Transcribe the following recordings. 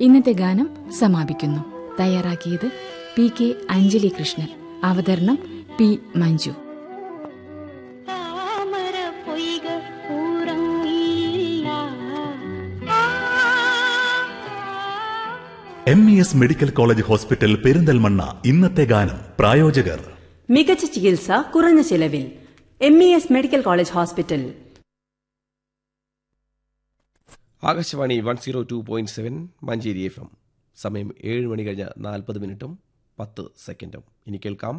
ഇന്നത്തെ ഗാനം സമാപിക്കുന്നു തയ്യാറാക്കിയത് പി കെ അഞ്ജലി കൃഷ്ണൻ അവതരണം പി മഞ്ജു താമര പൊയ്ക ഉറങ്ങിയില്ല M E S medical college hospital Perinthalmanna ഇന്നത്തെ ഗാനം പ്രായോജകർ മികച്ച ചികിത്സ കുറഞ്ഞ ചിലവിൽ M E S medical college hospital Akashvani one zero two point seven Manjeri F M സമയം ഏഴ് മണി കഴിഞ്ഞ നാൽപ്പത് മിനിറ്റും പത്ത് സെക്കൻഡും ഇനി കേൾക്കാം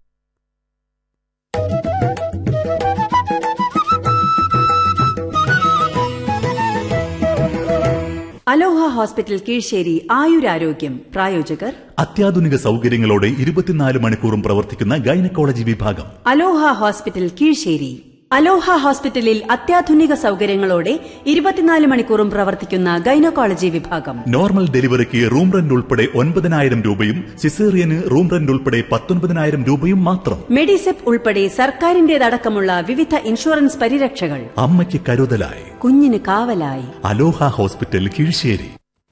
അലോഹ ഹോസ്പിറ്റൽ കീഴ്ശ്ശേരി ആയുരാരോഗ്യം പ്രായോജകർ അത്യാധുനിക സൗകര്യങ്ങളോടെ ഇരുപത്തിനാല് മണിക്കൂറും പ്രവർത്തിക്കുന്ന ഗൈനക്കോളജി വിഭാഗം അലോഹ ഹോസ്പിറ്റൽ കീഴ്ശ്ശേരി അലോഹ ഹോസ്പിറ്റലിൽ അത്യാധുനിക സൗകര്യങ്ങളോടെ ഇരുപത്തിനാല് മണിക്കൂറും പ്രവർത്തിക്കുന്ന ഗൈനക്കോളജി വിഭാഗം നോർമൽ ഡെലിവറിക്ക് റൂം റെന്റ് ഉൾപ്പെടെ ഒൻപതിനായിരം രൂപയും സിസേറിയന് റൂം റെന്റ് ഉൾപ്പെടെ പത്തൊൻപതിനായിരം രൂപയും മാത്രം മെഡിസെപ്പ് ഉൾപ്പെടെ സർക്കാരിന്റേതടക്കമുള്ള വിവിധ ഇൻഷുറൻസ് പരിരക്ഷകൾ അമ്മയ്ക്ക് കരുതലായി കുഞ്ഞിന് കാവലായി അലോഹ ഹോസ്പിറ്റൽ കീഴ്ശ്ശേരി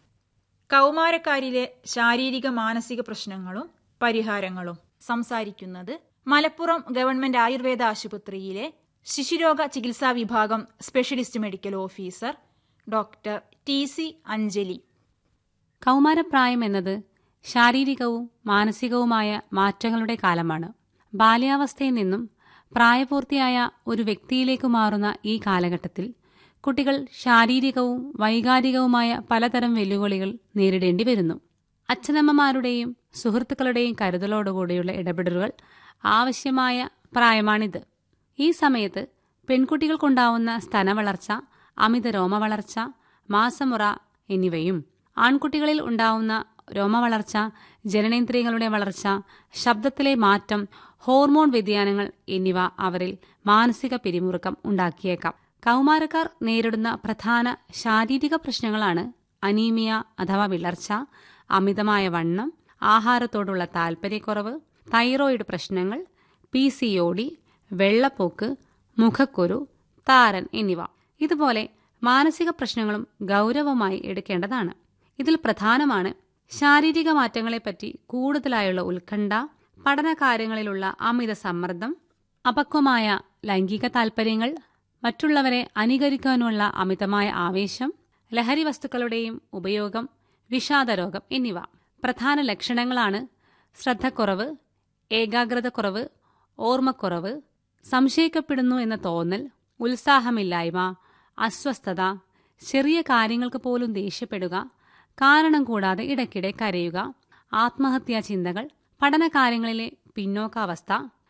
കൗമാരക്കാരിലെ ശാരീരിക മാനസിക പ്രശ്നങ്ങളും പരിഹാരങ്ങളും സംസാരിക്കുന്നത് മലപ്പുറം ഗവൺമെന്റ് ആയുർവേദ ആശുപത്രിയിലെ ശിശുരോഗ ചികിത്സാ വിഭാഗം specialist medical officer doctor T C Anjali കൗമാരപ്രായം എന്നത് ശാരീരികവും മാനസികവുമായ മാറ്റങ്ങളുടെ കാലമാണ് ബാല്യാവസ്ഥയിൽ നിന്നും പ്രായപൂർത്തിയായ ഒരു വ്യക്തിയിലേക്ക് മാറുന്ന ഈ കാലഘട്ടത്തിൽ കുട്ടികൾ ശാരീരികവും വൈകാരികവുമായ പലതരം വെല്ലുവിളികൾ നേരിടേണ്ടി വരുന്നു അച്ഛനമ്മമാരുടെയും സുഹൃത്തുക്കളുടെയും കരുതലോടുകൂടിയുള്ള ഇടപെടലുകൾ ആവശ്യമായ പ്രായമാണിത് ഈ സമയത്ത് പെൺകുട്ടികൾക്കുണ്ടാവുന്ന സ്തനവളർച്ച അമിത രോമവളർച്ച മാസമുറ എന്നിവയും ആൺകുട്ടികളിൽ ഉണ്ടാവുന്ന രോമവളർച്ച ജനനേന്ദ്രിയങ്ങളുടെ വളർച്ച ശബ്ദത്തിലെ മാറ്റം ഹോർമോൺ വ്യതിയാനങ്ങൾ എന്നിവ അവരിൽ മാനസിക പിരിമുറുക്കം ഉണ്ടാക്കിയേക്കാം കൗമാരക്കാർ നേരിടുന്ന പ്രധാന ശാരീരിക പ്രശ്നങ്ങളാണ് അനീമിയ അഥവാ വിളർച്ച അമിതമായ വണ്ണം ആഹാരത്തോടുള്ള താൽപ്പര്യക്കുറവ് തൈറോയിഡ് പ്രശ്നങ്ങൾ പി സി ഒ ഡി വെള്ളപ്പോക്ക് മുഖക്കുരു താരൻ എന്നിവ ഇതുപോലെ മാനസിക പ്രശ്നങ്ങളും ഗൗരവമായി എടുക്കേണ്ടതാണ് ഇതിൽ പ്രധാനമാണ് ശാരീരിക മാറ്റങ്ങളെപ്പറ്റി കൂടുതലായുള്ള ഉത്കണ്ഠ പഠനകാര്യങ്ങളിലുള്ള അമിത സമ്മർദ്ദം അപക്വമായ ലൈംഗിക താൽപ്പര്യങ്ങൾ മറ്റുള്ളവരെ അനുകരിക്കാനുള്ള അമിതമായ ആവേശം ലഹരി വസ്തുക്കളുടെയും ഉപയോഗം വിഷാദരോഗം എന്നിവ പ്രധാന ലക്ഷണങ്ങളാണ് ശ്രദ്ധക്കുറവ് ഏകാഗ്രതക്കുറവ് ഓർമ്മക്കുറവ് സംശയിക്കപ്പെടുന്നു എന്ന തോന്നൽ ഉത്സാഹമില്ലായ്മ അസ്വസ്ഥത ചെറിയ കാര്യങ്ങൾക്ക് പോലും ദേഷ്യപ്പെടുക കാരണം കൂടാതെ ഇടയ്ക്കിടെ കരയുക ആത്മഹത്യാ ചിന്തകൾ പഠനകാര്യങ്ങളിലെ പിന്നോക്കാവസ്ഥ